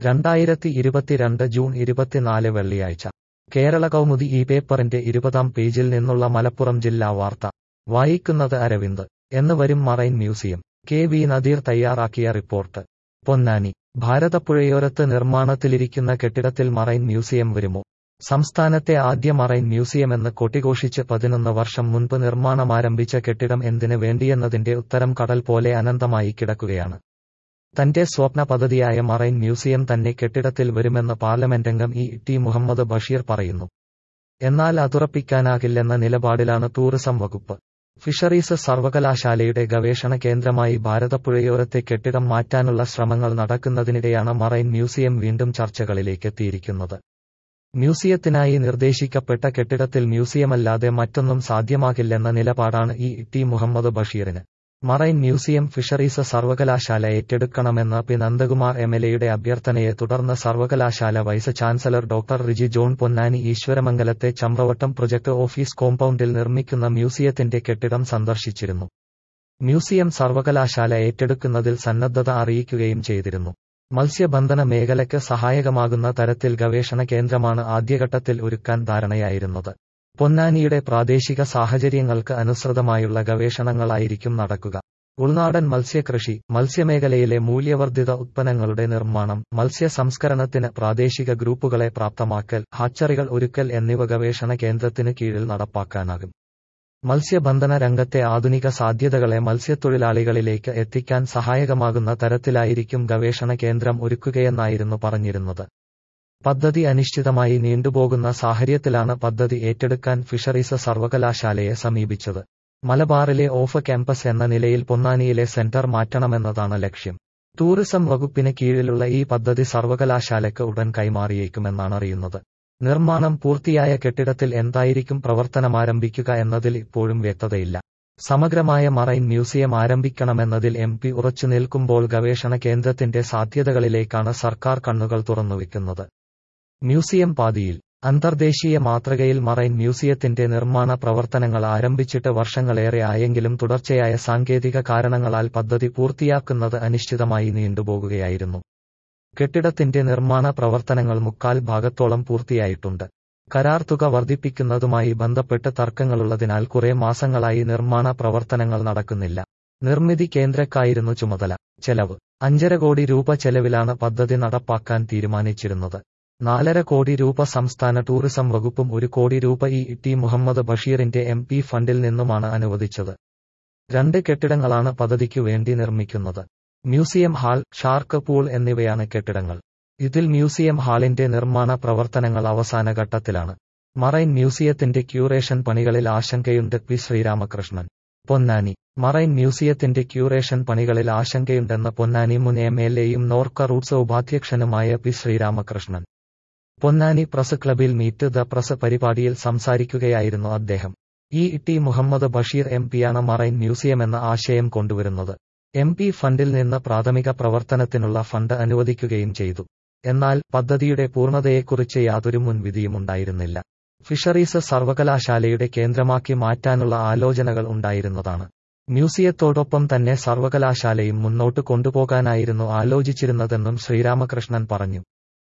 രണ്ടായിരത്തി ഇരുപത്തിരണ്ട് ജൂൺ ഇരുപത്തിനാല് വെള്ളിയാഴ്ച കേരള കൗമുദി ഈ പേപ്പറിന്റെ ഇരുപതാം പേജിൽ നിന്നുള്ള മലപ്പുറം ജില്ലാ വാർത്ത വായിക്കുന്നത് അരവിന്ദ് എന്ന് വരും marine museum K V Nadeer തയ്യാറാക്കിയ റിപ്പോർട്ട് പൊന്നാനി ഭാരതപ്പുഴയോരത്ത് നിർമ്മാണത്തിലിരിക്കുന്ന കെട്ടിടത്തിൽ മറൈൻ മ്യൂസിയം വരുമോ സംസ്ഥാനത്തെ ആദ്യ മറൈൻ മ്യൂസിയമെന്ന് കൊട്ടിഘോഷിച്ച് പതിനൊന്ന് വർഷം മുൻപ് നിർമ്മാണമാരംഭിച്ച കെട്ടിടം എന്തിന് വേണ്ടിയെന്നതിന്റെ ഉത്തരം കടൽ പോലെ അനന്തമായി കിടക്കുകയാണ് തന്റെ സ്വപ്ന പദ്ധതിയായ മറൈൻ മ്യൂസിയം തന്നെ കെട്ടിടത്തിൽ വരുമെന്ന് പാർലമെന്റംഗം ഇ ടി മുഹമ്മദ് ബഷീർ പറയുന്നു എന്നാൽ അതുറപ്പിക്കാനാകില്ലെന്ന നിലപാടിലാണ് ടൂറിസം വകുപ്പ് ഫിഷറീസ് സർവകലാശാലയുടെ ഗവേഷണ കേന്ദ്രമായി ഭാരതപ്പുഴയോരത്തെ കെട്ടിടം മാറ്റാനുള്ള ശ്രമങ്ങൾ നടക്കുന്നതിനിടെയാണ് മറൈൻ മ്യൂസിയം വീണ്ടും ചർച്ചകളിലേക്കെത്തിയിരിക്കുന്നത് മ്യൂസിയത്തിനായി നിർദ്ദേശിക്കപ്പെട്ട കെട്ടിടത്തിൽ മ്യൂസിയമല്ലാതെ മറ്റൊന്നും സാധ്യമാകില്ലെന്ന നിലപാടാണ് ഇ ടി മുഹമ്മദ് ബഷീറിന് മറൈൻ മ്യൂസിയം ഫിഷറീസ് സർവകലാശാല ഏറ്റെടുക്കണമെന്ന പി നന്ദകുമാർ എം എൽ എയുടെ അഭ്യർത്ഥനയെ തുടർന്ന് സർവകലാശാല vice chancellor doctor Riji John Ponnani ഈശ്വരമംഗലത്തെ ചമ്രവട്ടം പ്രൊജക്ട് ഓഫീസ് കോമ്പൗണ്ടിൽ നിർമ്മിക്കുന്ന മ്യൂസിയത്തിന്റെ കെട്ടിടം സന്ദർശിച്ചിരുന്നു മ്യൂസിയം സർവകലാശാല ഏറ്റെടുക്കുന്നതിൽ സന്നദ്ധത അറിയിക്കുകയും ചെയ്തിരുന്നു മത്സ്യബന്ധന മേഖലയ്ക്ക് സഹായകമാകുന്ന തരത്തിൽ ഗവേഷണ കേന്ദ്രമാണ് ആദ്യഘട്ടത്തിൽ ഒരുക്കാൻ ധാരണയായിരുന്നത് പൊന്നാനിയുടെ പ്രാദേശിക സാഹചര്യങ്ങൾക്ക് അനുസൃതമായുള്ള ഗവേഷണങ്ങളായിരിക്കും നടക്കുക ഉൾനാടൻ മത്സ്യകൃഷി മത്സ്യമേഖലയിലെ മൂല്യവർദ്ധിത ഉത്പന്നങ്ങളുടെ നിർമ്മാണം മത്സ്യ സംസ്കരണത്തിന് പ്രാദേശിക ഗ്രൂപ്പുകളെ പ്രാപ്തമാക്കൽ ഹാച്ചറികൾ ഒരുക്കൽ എന്നിവ ഗവേഷണ കേന്ദ്രത്തിന് കീഴിൽ നടപ്പാക്കാനാകും മത്സ്യബന്ധന രംഗത്തെ ആധുനിക സാധ്യതകളെ മത്സ്യത്തൊഴിലാളികളിലേക്ക് എത്തിക്കാൻ സഹായകമാകുന്ന തരത്തിലായിരിക്കും ഗവേഷണ കേന്ദ്രം ഒരുക്കുകയെന്നായിരുന്നു പറഞ്ഞിരുന്നത് പദ്ധതി അനിശ്ചിതമായി നീണ്ടുപോകുന്ന സാഹചര്യത്തിലാണ് പദ്ധതി ഏറ്റെടുക്കാൻ ഫിഷറീസ് സർവകലാശാലയെ സമീപിച്ചത് മലബാറിലെ ഓഫ് ക്യാമ്പസ് എന്ന നിലയിൽ പൊന്നാനിയിലെ സെന്റർ മാറ്റണമെന്നതാണ് ലക്ഷ്യം ടൂറിസം വകുപ്പിന് കീഴിലുള്ള ഈ പദ്ധതി സർവകലാശാലയ്ക്ക് ഉടൻ കൈമാറിയേക്കുമെന്നാണ് അറിയുന്നത് നിർമ്മാണം പൂർത്തിയായ കെട്ടിടത്തിൽ എന്തായിരിക്കും പ്രവർത്തനമാരംഭിക്കുക എന്നതിൽ ഇപ്പോഴും വ്യക്തതയില്ല സമഗ്രമായ മറൈൻ മ്യൂസിയം ആരംഭിക്കണമെന്നതിൽ എം പി ഉറച്ചു നിൽക്കുമ്പോൾ ഗവേഷണ കേന്ദ്രത്തിന്റെ സാധ്യതകളിലേക്കാണ് സർക്കാർ കണ്ണുകൾ തുറന്നുവെക്കുന്നത് മ്യൂസിയം പാതിയിൽ അന്തർദേശീയ മാതൃകയിൽ മറൈൻ മ്യൂസിയത്തിന്റെ നിർമ്മാണ പ്രവർത്തനങ്ങൾ ആരംഭിച്ചിട്ട് വർഷങ്ങളേറെ ആയെങ്കിലും തുടർച്ചയായ സാങ്കേതിക കാരണങ്ങളാൽ പദ്ധതി പൂർത്തിയാക്കുന്നത് അനിശ്ചിതമായി നീണ്ടുപോകുകയായിരുന്നു കെട്ടിടത്തിന്റെ നിർമ്മാണ പ്രവർത്തനങ്ങൾ മുക്കാൽ ഭാഗത്തോളം പൂർത്തിയായിട്ടുണ്ട് കരാർ തുക വർദ്ധിപ്പിക്കുന്നതുമായി ബന്ധപ്പെട്ട് തർക്കങ്ങളുള്ളതിനാൽ കുറെ മാസങ്ങളായി നിർമ്മാണ പ്രവർത്തനങ്ങൾ നടക്കുന്നില്ല നിർമ്മിതി കേന്ദ്രക്കായിരുന്നു ചുമതല ചെലവ് അഞ്ചര കോടി രൂപ ചെലവിലാണ് പദ്ധതി നടപ്പാക്കാൻ തീരുമാനിച്ചിരുന്നത് നാലര കോടി രൂപ സംസ്ഥാന ടൂറിസം വകുപ്പും ഒരു കോടി രൂപ ഇ ടി മുഹമ്മദ് ബഷീറിന്റെ എം പി ഫണ്ടിൽ നിന്നുമാണ് അനുവദിച്ചത് രണ്ട് കെട്ടിടങ്ങളാണ് പദ്ധതിക്കു വേണ്ടി നിർമ്മിക്കുന്നത് മ്യൂസിയം ഹാൾ ഷാർക്ക് പൂൾ എന്നിവയാണ് കെട്ടിടങ്ങൾ ഇതിൽ മ്യൂസിയം ഹാളിന്റെ നിർമ്മാണ പ്രവർത്തനങ്ങൾ അവസാന ഘട്ടത്തിലാണ് മറൈൻ മ്യൂസിയത്തിന്റെ ക്യൂറേഷൻ പണികളിൽ ആശങ്കയുണ്ട് പി ശ്രീരാമകൃഷ്ണൻ പൊന്നാനി മറൈൻ മ്യൂസിയത്തിന്റെ ക്യൂറേഷൻ പണികളിൽ ആശങ്കയുണ്ടെന്ന് പൊന്നാനി മുൻ എം എൽ എയും നോർക്ക റൂട്ട്സ് ഉപാധ്യക്ഷനുമായ പി ശ്രീരാമകൃഷ്ണൻ പൊന്നാനി പ്രസ് ക്ലബിൽ മീറ്റ് ദ പ്രസ് പരിപാടിയിൽ സംസാരിക്കുകയായിരുന്നു അദ്ദേഹം E T Muhammad Basheer M പിയാണ് മറൈൻ മ്യൂസിയം എന്ന ആശയം കൊണ്ടുവരുന്നത് എം പി ഫണ്ടിൽ നിന്ന് പ്രാഥമിക പ്രവർത്തനത്തിനുള്ള ഫണ്ട് അനുവദിക്കുകയും ചെയ്തു എന്നാൽ പദ്ധതിയുടെ പൂർണ്ണതയെക്കുറിച്ച് യാതൊരു മുൻവിധിയുമുണ്ടായിരുന്നില്ല ഫിഷറീസ് സർവകലാശാലയുടെ കേന്ദ്രമാക്കി മാറ്റാനുള്ള ആലോചനകൾ ഉണ്ടായിരുന്നതാണ് മ്യൂസിയത്തോടൊപ്പം തന്നെ സർവകലാശാലയും മുന്നോട്ട് കൊണ്ടുപോകാനായിരുന്നു ആലോചിച്ചിരുന്നതെന്നും ശ്രീരാമകൃഷ്ണൻ പറഞ്ഞു